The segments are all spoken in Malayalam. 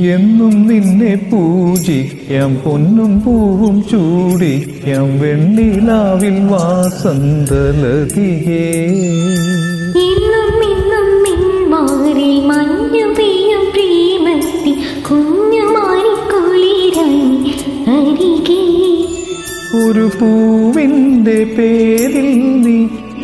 എന്നും നിന്നെ പൂജിക്കാം പൊന്നും പൂവും ചൂടിക്കാം വെണ്ണിലാവിൽ വാസന്തലതികേ ഇന്നും ഇന്നും മിന്മാറിൽ മഞ്ഞു പെയ്യും പ്രേമത്തിൽ കുഞ്ഞുമാരി കുളിരായി അരികെ ഒരു പൂവിൻ്റെ പേരിൽ നീ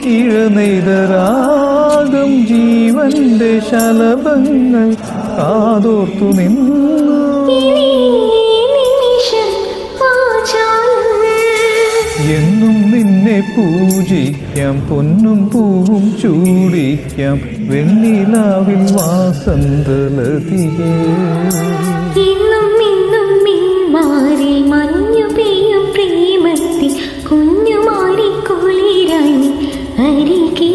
ഇഴനെയ്തരാഗം ജീവന്റെ ശലഭങ്ങൾ കാതോർത്തു നിന്നു ഇനി നിമിഷം വാചാലം എന്നും നിന്നെ പൂജിക്കാം പൊന്നും പൂവും ചൂടിക്കാം വെണ്ണിലാവിൽ വാസന്തലതികേ ഇന്നും ഇന്നും മിന്മാറിൽ മഞ്ഞു പെയ്യും പ്രേമത്തിൽ കുഞ്ഞുമാരി കുളിരായി അരികെ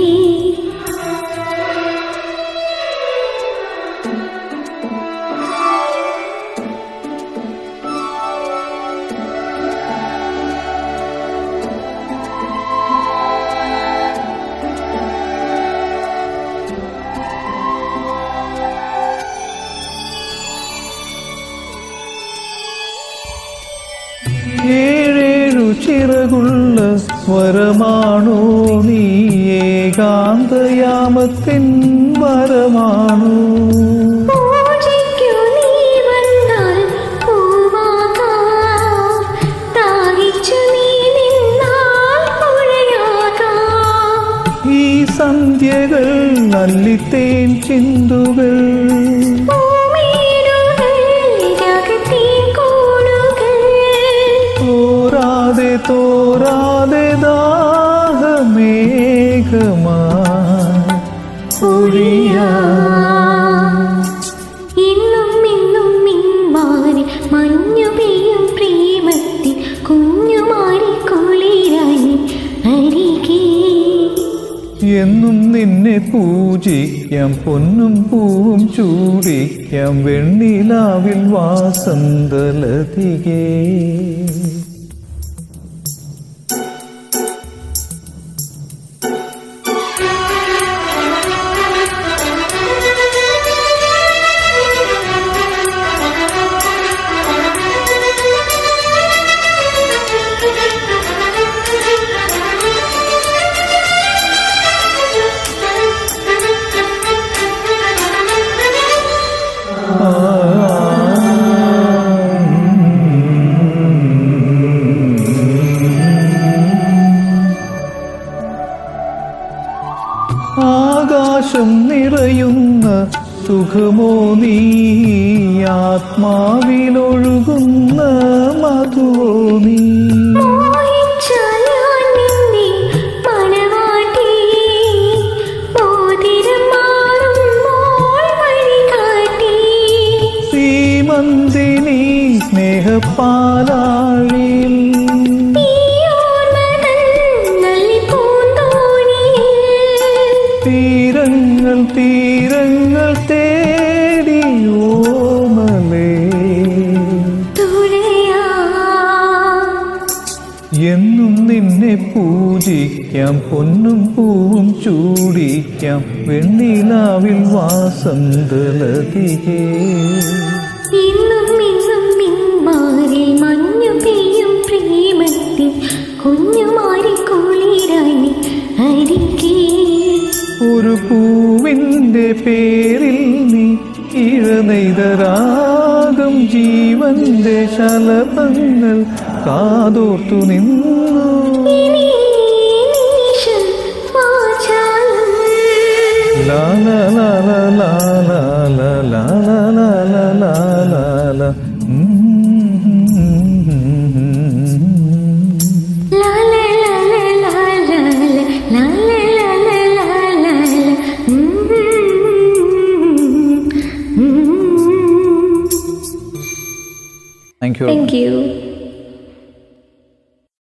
ഏഴേഴു ചിറകുള്ള സ്വരമാണോ നീ ഏകാന്തയാമത്തിൻ വരമാണോ പൂജയ്ക്കു നീ വന്നാൽ പൂവാകാം. ദാഹിച്ചു നീ നിന്നാൽ പുഴയാകാം. ഈ സന്ധ്യകൾ അല്ലിത്തേൻ ചിന്തുകൾ പൂമേടുകൾ രാഗത്തിൻ കൂടുകൾ. തോരാതെ തോരാതെ ദാഹമേഘമാ ഒഴിയാ ഇന്നും ഇന്നും മിന്മാറി മഞ്ഞു പെയ്യും പ്രേമത്തിൽ കുഞ്ഞുമാരി കുളിരായി അരികെ എന്നും നിന്നെ പൂജിക്കാം പൊന്നും പൂവും ചൂടിക്കാം വെണ്ണിലാവിൽ വാസന്തലതികേ ആകാശം നിറയുന്ന സുഖമോ നീ ആത്മാവിലൊഴുകുന്ന മധുവോ നീ മോഹിച്ചാൽ ഞാൻ നിന്നെ മണവാട്ടി. മോതിരം മാറുമ്പോൾ വഴികാട്ടി. ശ്രീമന്തിനി സ്നേഹപ്പാലാഴിൽ ഈ ഓർമ്മകൾ നൽപൂന്തോണിയിൽ. തീരങ്ങൾ തീരങ്ങൾ തേടി ഓമലേ തുഴയാം. എന്നും നിന്നെ പൂജിക്കാം പൊന്നും പൂവും ചൂടിക്കാം വെണ്ണിലാവിൽ വാസന്തലതികേ ഇന്നും ഇന്നും മിന്മാറിൽ മഞ്ഞു പെയ്യും പ്രേമത്തിൽ കുഞ്ഞുമാരി കുളിരായി അരികെ ഒരു പൂവിൻ്റെ പേരിൽ നീ ഇഴനെയ്തരാഗം ജീവന്റെ ശലഭങ്ങൾ കാതോർത്തു നിന്നു ഇനി നിമിഷം വാചാലം. ലാ ലാ ലാ ലാ ലാ ലാ ലാ ലാ ലാ ലാ ലാ ലാ ലാ. ഉം. ലാ ലാ ലാ ലാ ലാ ലാ ലാ ലാ ലാ ലാ ലാ ലാ ലാ. ഉം. ഉം. Thank you. Thank you.